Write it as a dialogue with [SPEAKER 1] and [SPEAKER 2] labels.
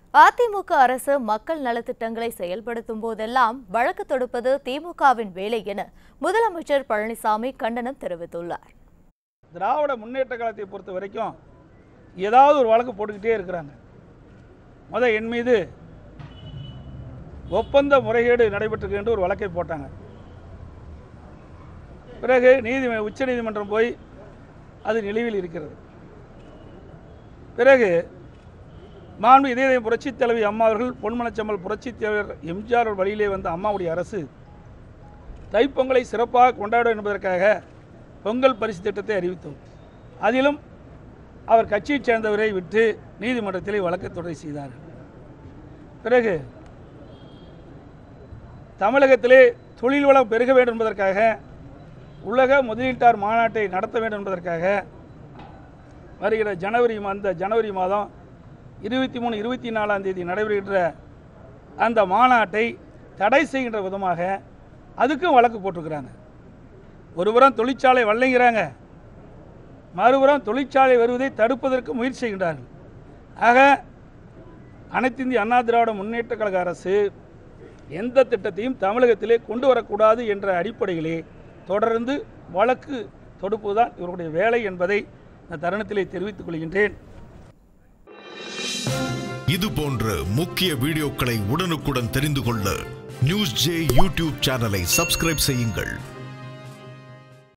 [SPEAKER 1] அதிமுக அரசு மக்கள் நலத்திட்டங்களை செயல்படுத்தும் போதெல்லாம் வழக்கு தொடுப்பது திமுகவின் வேலை என முதலமைச்சர் பழனிசாமி கண்டனம் தெரிவித்துள்ளார்
[SPEAKER 2] திராவிட முன்னேற்ற காலத்தை பொறுத்த வரைக்கும் ஏதாவது ஒரு வழக்கு போட்டுக்கிட்டே இருக்கிறாங்க முத என் மீது ஒப்பந்த முறைகேடு நடைபெற்றிருக்கு என்று ஒரு வழக்கை போட்டாங்க பிறகு நீதி உச்சநீதிமன்றம் போய் அது நிலுவில் இருக்கிறது பிறகு மாண்பு இதய புரட்சித் தலைவி அம்மா அவர்கள் பொன்மனச்சம்மல் புரட்சித் தலைவர் எம்ஜிஆர் அவர்கள் வழியிலே வந்த அம்மாவுடைய அரசு தைப்பொங்கலை சிறப்பாக கொண்டாடும் என்பதற்காக பொங்கல் பரிசு திட்டத்தை அறிவித்தோம் அதிலும் அவர் கட்சியைச் சேர்ந்தவரை விட்டு நீதிமன்றத்திலே வழக்கு தொடரை செய்தார்கள் பிறகு தமிழகத்திலே தொழில் வளம் பெருக வேண்டும் என்பதற்காக உலக முதலீட்டார் மாநாட்டை நடத்த வேண்டும் என்பதற்காக வருகிற ஜனவரி அந்த ஜனவரி மாதம் இருபத்தி மூணு இருபத்தி நாலாம் தேதி நடைபெறுகின்ற அந்த மாநாட்டை தடை செய்கின்ற விதமாக அதுக்கும் வழக்கு போட்டிருக்கிறாங்க ஒருபுறம் தொழிற்சாலை வல்லைங்கிறாங்க மறுபுறம் தொழிற்சாலை வருவதை தடுப்பதற்கு முயற்சி செய்கின்றார்கள் ஆக அனைத்து இந்திய அண்ணா திராவிட முன்னேற்ற கழக அரசு எந்த திட்டத்தையும் தமிழகத்திலே கொண்டு வரக்கூடாது என்ற அடிப்படையிலே தொடர்ந்து வழக்கு தொடுப்பதுதான் இவருடைய வேலை என்பதை இந்த தருணத்திலே தெரிவித்துக் கொள்கின்றேன்
[SPEAKER 3] இது போன்ற முக்கிய வீடியோக்களை உடனுக்குடன் தெரிந்து கொள்ள நியூஸ் ஜே யூடியூப் சேனலை சப்ஸ்கிரைப் செய்யுங்கள்